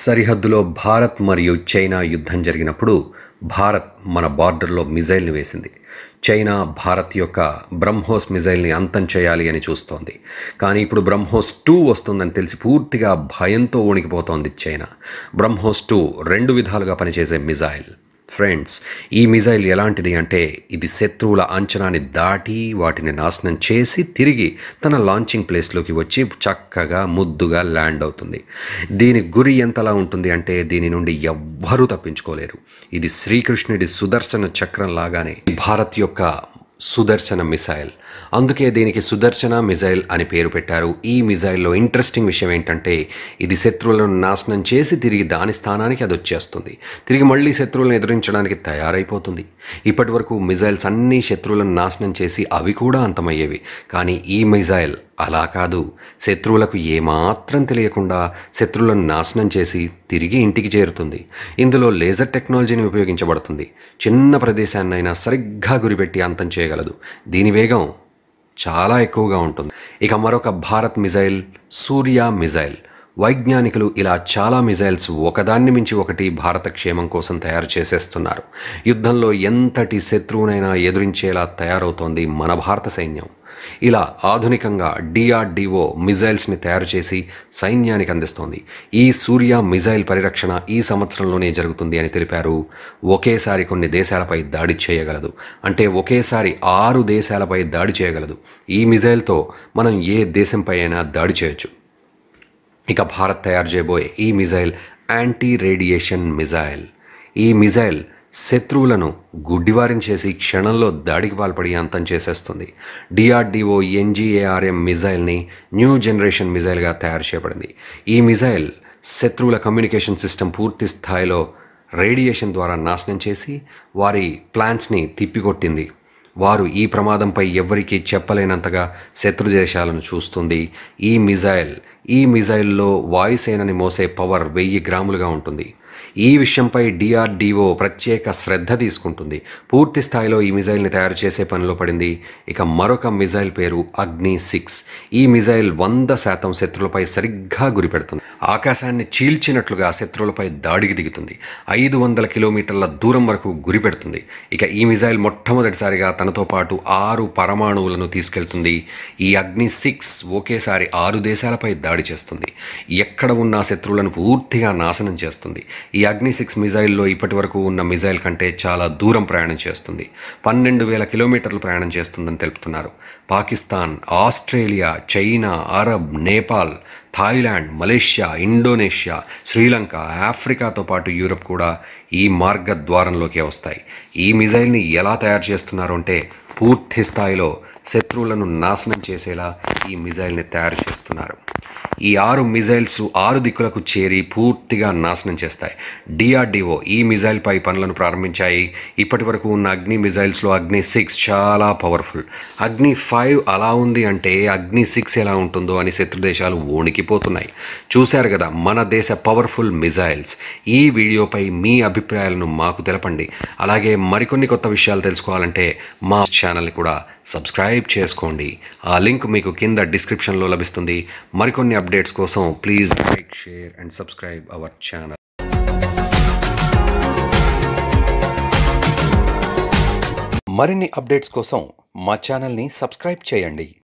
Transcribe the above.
సరిహద్దులో భారత్ మరియు చైనా యుద్ధం జరిగినప్పుడు భారత్ మన బార్డర్లో మిజైల్ని వేసింది చైనా భారత్ యొక్క బ్రహ్మోస్ మిజైల్ని అంతం చేయాలి అని చూస్తోంది కానీ ఇప్పుడు బ్రహ్మోస్ టూ వస్తుందని తెలిసి పూర్తిగా భయంతో వణికిపోతోంది చైనా బ్రహ్మోస్ టూ రెండు విధాలుగా పనిచేసే మిజైల్ ఫ్రెండ్స్ ఈ మిజైల్ ఎలాంటిది అంటే ఇది శత్రువుల అంచనాని దాటి వాటిని నాశనం చేసి తిరిగి తన లాంచింగ్ ప్లేస్లోకి వచ్చి చక్కగా ముద్దుగా ల్యాండ్ అవుతుంది దీని గురి ఎంతలా ఉంటుంది అంటే దీని నుండి ఎవ్వరూ తప్పించుకోలేరు ఇది శ్రీకృష్ణుడి సుదర్శన చక్రం లాగానే భారత్ యొక్క సుదర్శన మిసైల్ అందుకే దీనికి సుదర్శన మిజైల్ అని పేరు పెట్టారు ఈ మిజైల్లో ఇంట్రెస్టింగ్ విషయం ఏంటంటే ఇది శత్రువులను నాశనం చేసి తిరిగి దాని స్థానానికి అది వచ్చేస్తుంది తిరిగి మళ్ళీ శత్రువులను ఎదిరించడానికి తయారైపోతుంది ఇప్పటి వరకు మిజైల్స్ అన్ని శత్రువులను నాశనం చేసి అవి కూడా అంతమయ్యేవి కానీ ఈ మిజైల్ అలా కాదు శత్రువులకు ఏమాత్రం తెలియకుండా శత్రువులను నాశనం చేసి తిరిగి ఇంటికి చేరుతుంది ఇందులో లేజర్ టెక్నాలజీని ఉపయోగించబడుతుంది చిన్న ప్రదేశాన్నైనా సరిగ్గా గురిపెట్టి అంతం చేయగలదు దీని వేగం చాలా ఎక్కువగా ఉంటుంది ఇక మరొక భారత్ మిజైల్ సూర్య మిజైల్ వైజ్ఞానికులు ఇలా చాలా మిజైల్స్ ఒకదాన్ని మించి ఒకటి భారత క్షేమం కోసం తయారు చేసేస్తున్నారు యుద్ధంలో ఎంతటి శత్రువునైనా ఎదురించేలా తయారవుతోంది మన భారత సైన్యం ఇలా ఆధునికంగా డిఆర్డిఓ మిజైల్స్ని తయారు చేసి సైన్యానికి అందిస్తోంది ఈ సూర్య మిజైల్ పరిరక్షణ ఈ సంవత్సరంలోనే జరుగుతుంది అని తెలిపారు ఒకేసారి కొన్ని దేశాలపై దాడి చేయగలదు అంటే ఒకేసారి ఆరు దేశాలపై దాడి చేయగలదు ఈ మిజైల్తో మనం ఏ దేశంపై అయినా దాడి చేయొచ్చు ఇక భారత్ తయారు చేయబోయే ఈ మిజైల్ యాంటీ రేడియేషన్ మిజైల్ ఈ మిజైల్ శత్రువులను గుడ్డివారిని చేసి క్షణంలో దాడికి పాల్పడి అంతం చేసేస్తుంది డిఆర్డిఓ ఎన్జీఏఆర్ఎం మిజైల్ని న్యూ జనరేషన్ మిజైల్గా తయారు చేయబడింది ఈ మిజైల్ శత్రువుల కమ్యూనికేషన్ సిస్టమ్ పూర్తి స్థాయిలో రేడియేషన్ ద్వారా నాశనం చేసి వారి ప్లాన్స్ని తిప్పికొట్టింది వారు ఈ ప్రమాదంపై ఎవ్వరికీ చెప్పలేనంతగా శత్రు దేశాలను చూస్తుంది ఈ మిజైల్ ఈ మిజైల్లో వాయుసేనని మోసే పవర్ వెయ్యి గ్రాములుగా ఉంటుంది ఈ విషయంపై డిఆర్డిఓ ప్రత్యేక శ్రద్ధ తీసుకుంటుంది పూర్తి స్థాయిలో ఈ మిజైల్ని తయారు చేసే పనిలో పడింది ఇక మరొక మిజైల్ పేరు అగ్ని సిక్స్ ఈ మిజైల్ వంద శాతం శత్రువులపై సరిగ్గా గురిపెడుతుంది ఆకాశాన్ని చీల్చినట్లుగా శత్రువులపై దాడికి దిగుతుంది ఐదు వందల కిలోమీటర్ల దూరం వరకు గురిపెడుతుంది ఇక ఈ మిజైల్ మొట్టమొదటిసారిగా తనతో పాటు ఆరు పరమాణువులను తీసుకెళ్తుంది ఈ అగ్ని సిక్స్ ఒకేసారి ఆరు దేశాలపై దాడి చేస్తుంది ఎక్కడ ఉన్న శత్రువులను పూర్తిగా నాశనం చేస్తుంది ఈ అగ్ని సిక్స్ మిజైల్లో ఇప్పటి వరకు ఉన్న మిజైల్ కంటే చాలా దూరం ప్రయాణం చేస్తుంది పన్నెండు వేల కిలోమీటర్లు ప్రయాణం చేస్తుందని తెలుపుతున్నారు Pakistan Australia China Arab Nepal Thailand Malaysia Indonesia Sri Lanka ఆఫ్రికాతో పాటు యూరప్ కూడా ఈ మార్గద్వారంలోకే వస్తాయి ఈ మిజైల్ని ఎలా తయారు చేస్తున్నారు అంటే పూర్తి స్థాయిలో శత్రువులను నాశనం చేసేలా ఈ మిజైల్ని తయారు చేస్తున్నారు ఈ ఆరు మిజైల్స్ ఆరు దిక్కులకు చేరి పూర్తిగా నాశనం చేస్తాయి డిఆర్డిఓ ఈ మిజైల్పై పనులను ప్రారంభించాయి ఇప్పటి వరకు ఉన్న అగ్ని మిజైల్స్లో అగ్ని సిక్స్ చాలా పవర్ఫుల్ అగ్ని ఫైవ్ అలా ఉంది అంటే అగ్ని సిక్స్ ఎలా ఉంటుందో అని శత్రు దేశాలు వణికిపోతున్నాయి చూశారు కదా మన దేశ పవర్ఫుల్ మిజైల్స్ ఈ వీడియోపై మీ అభిప్రాయాలను మాకు తెలపండి అలాగే మరికొన్ని కొత్త విషయాలు తెలుసుకోవాలంటే మా ఛానల్ని కూడా సబ్స్క్రైబ్ చేసుకోండి ఆ లింక్ మీకు కింద డిస్క్రిప్షన్లో లభిస్తుంది మరికొన్ని అప్డేట్స్ కోసం please like share and subscribe our channel మరిన్ని అప్డేట్స్ కోసం మా ఛానల్ని సబ్స్క్రైబ్ చేయండి